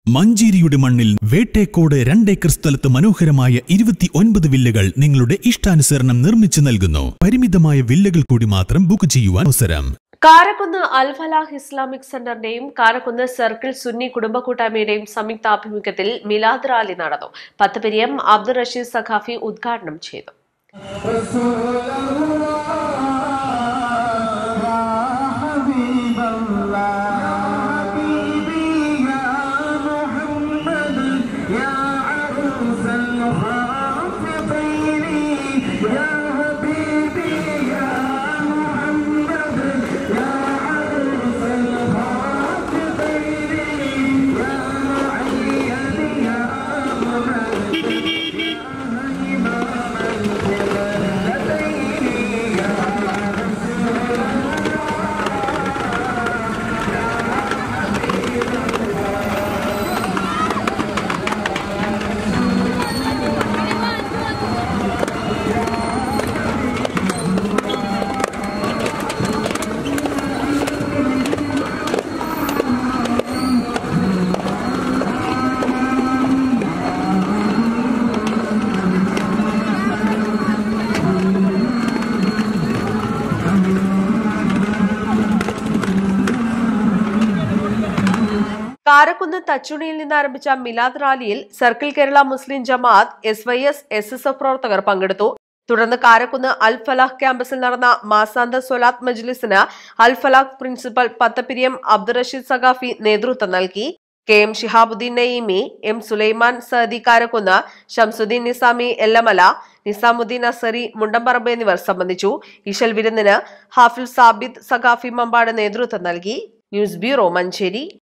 മഞ്ചേരിയുടെ മണ്ണിൽ വേട്ടേക്കോട് രണ്ടേക്കർ സ്ഥലത്ത് മനോഹരമായ ഇരുപത്തി ഒൻപത് വില്ലകൾ നിങ്ങളുടെ ഇഷ്ടാനുസരണം നിർമ്മിച്ചു നൽകുന്നു പരിമിതമായ വില്ലകൾ കൂടി മാത്രം ബുക്ക് ചെയ്യുവാൻ അവസരം കാരക്കുന്ന് അൽ ഫലാഹ് ഇസ്ലാമിക് സെന്ററിന്റെയും കാരക്കുന്ന് സർക്കിൾ സുന്നി കുടുംബ കൂട്ടായ്മയുടെയും സംയുക്താഭിമുഖ്യത്തിൽ മിലാദ് റാലി നടന്നു പത്ത് പിരിയം അബ്ദുൾ റഷീദ് സഖാഫി ഉദ്ഘാടനം ചെയ്തു കാരക്കുന്ന് തച്ചുണിയിൽ നിന്ന് ആരംഭിച്ച മിലാദ് റാലിയിൽ circle Kerala Muslim Jamaath S Y S S S F പ്രവർത്തകർ പങ്കെടുത്തു തുടർന്ന് കാരക്കുന്ന് അൽ ഫലാഹ് ക്യാമ്പസിൽ നടന്ന മാസാന്ത സ്വലാത്ത് മജ്ലിസിന് അൽ ഫലാഹ് പ്രിൻസിപ്പൽ പത്തപ്പിരിയം അബ്ദുൾ റഷീദ് സഖാഫി നേതൃത്വം നൽകി K M Shihabuddin Naeemi M Sulaiman Saadi Karakkunnu Shamsuddin Nizami Ellamala Nizamuddin Azhari Mundamparamba എന്നിവർ സംബന്ധിച്ചു ഇശൽ വിരുന്നിന് ഹാഫിൽ സാബിദ് സഖാഫി മമ്പാട് നേതൃത്വം നൽകി ന്യൂസ് ബ്യൂറോ മഞ്ചേരി